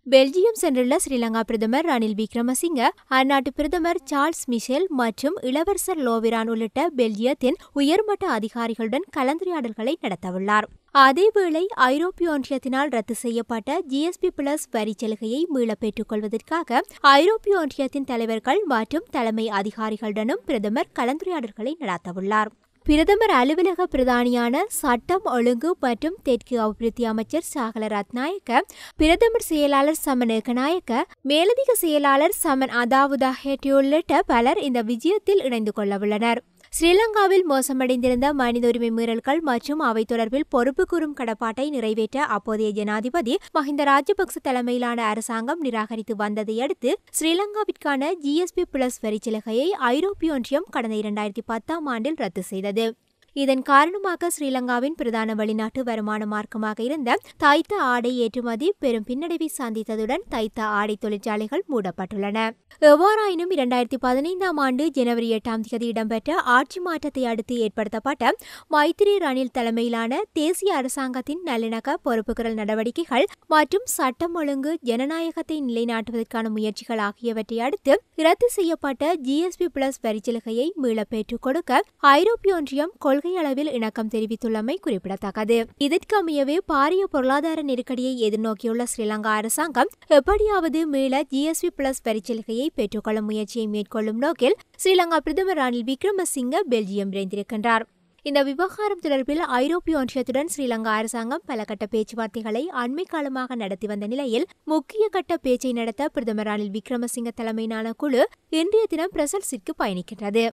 Belgium சென்றுள்ள ஸ்ரீலங்கா பிரதமர் ரணில் விக்ரமசிங்க அந்நாட்டு பிரதமர் சார்ல்ஸ் மிஷேல் மற்றும் இளவரசர் லோவிரான் உள்ளிட்ட பெல்ஜியத்தின் உயர்மட்ட அதிகாரிகளுடன் கலந்துரையாடல்களை நடத்தவுள்ளார் அதேவேளை ஐரோப்பிய ஒன்றியத்தினால் ரத்து செய்யப்பட்ட ஜிஎஸ்பி பிளஸ் வரி சலுகையை மீளப் பெற்றுக் கொள்வதற்காக ஐரோப்பிய ஒன்றியத்தின் தலைவர்கள் மற்றும் தலைமை அதிகாரிகளுடனும் பிரதமர் கலந்துரையாடல்களை நடத்தவுள்ளார் பிரதமர் அலுவலக பிரதானியான சட்டம் ஒழுங்கு மற்றும் தெற்கு அபிவிருத்தி அமைச்சர் சாகல ரத்நாயக்க பிரதமர் செயலாளர் சமன் ஏகநாயக்க மேலதிக செயலாளர் சமன் அதாவுதா ஹெட்டி உள்ளிட்ட பலர் இந்த விஜயத்தில் இணைந்து கொள்ளவுள்ளனர் ஸ்ரீலங்காவில் மோசமடைந்திருந்த மனித உரிமை மீறல்கள் மற்றும் அவை தொடர்பில் பொறுப்பு கூறும் கடப்பாட்டை நிறைவேற்ற அப்போதைய ஜனாதிபதி மஹிந்த ராஜபக்ச தலைமையிலான அரசாங்கம் நிராகரித்து வந்ததை அடுத்து ஸ்ரீலங்காவிற்கான ஜிஎஸ்பி பிளஸ் வரிச்சலுகையை ஐரோப்பிய ஒன்றியம் கடந்த இரண்டாயிரத்தி பத்தாம் ஆண்டில் ரத்து செய்தது இதன் காரணமாக ஸ்ரீலங்காவின் பிரதான வெளிநாட்டு வருமான மார்க்கமாக இருந்த தைத்த ஆடை ஏற்றுமதி பெரும் பின்னடைவை சந்தித்ததுடன் தைத்த ஆடை தொழிற்சாலைகள் மூடப்பட்டுள்ளன எவ்வாறாயினும் இரண்டாயிரத்தி பதினைந்தாம் ஆண்டு ஜனவரி எட்டாம் தேதி இடம்பெற்ற ஆட்சி மாற்றத்தை அடுத்து ஏற்படுத்தப்பட்ட மைத்திரி ரணில் தலைமையிலான தேசிய அரசாங்கத்தின் நல்லிணக்க பொறுப்புக்குரல் நடவடிக்கைகள் மற்றும் சட்டம் ஒழுங்கு ஜனநாயகத்தை நிலைநாட்டுவதற்கான முயற்சிகள் ஆகியவற்றை அடுத்து ரத்து செய்யப்பட்ட ஜிஎஸ்பி பிளஸ் வரிச்சலுகையை மீளப் பெற்றுக் கொடுக்க ஐரோப்பிய ஒன்றியம் கொள்கை அளவில் இணக்கம் தெரிவித்துள்ளமை குறிப்பிடத்தக்கது இதற்கமையவே பாரிய பொருளாதார நெருக்கடியை எதிர்நோக்கியுள்ள ஸ்ரீலங்கா அரசாங்கம் எப்படியாவது மீள ஜிஎஸ்பி பிளஸ் வரிச்சலுகையை பெற்றுக்கொள்ளும் முயற்சியை மேற்கொள்ளும் நோக்கில் ஸ்ரீலங்கா பிரதமர் ரணில் விக்ரமசிங்க பெல்ஜியம் விரைந்திருக்கின்றார் இந்த விவகாரம் தொடர்பில் ஐரோப்பிய ஒன்றியத்துடன் ஸ்ரீலங்கா அரசாங்கம் பல கட்ட பேச்சுவார்த்தைகளை அண்மை காலமாக நடத்தி வந்த நிலையில் முக்கிய கட்ட பேச்சை நடத்த பிரதமர் ரணில் விக்ரமசிங்க தலைமையிலான குழு இன்றைய தினம் பிரசல்ஸிற்கு பயணிக்கின்றது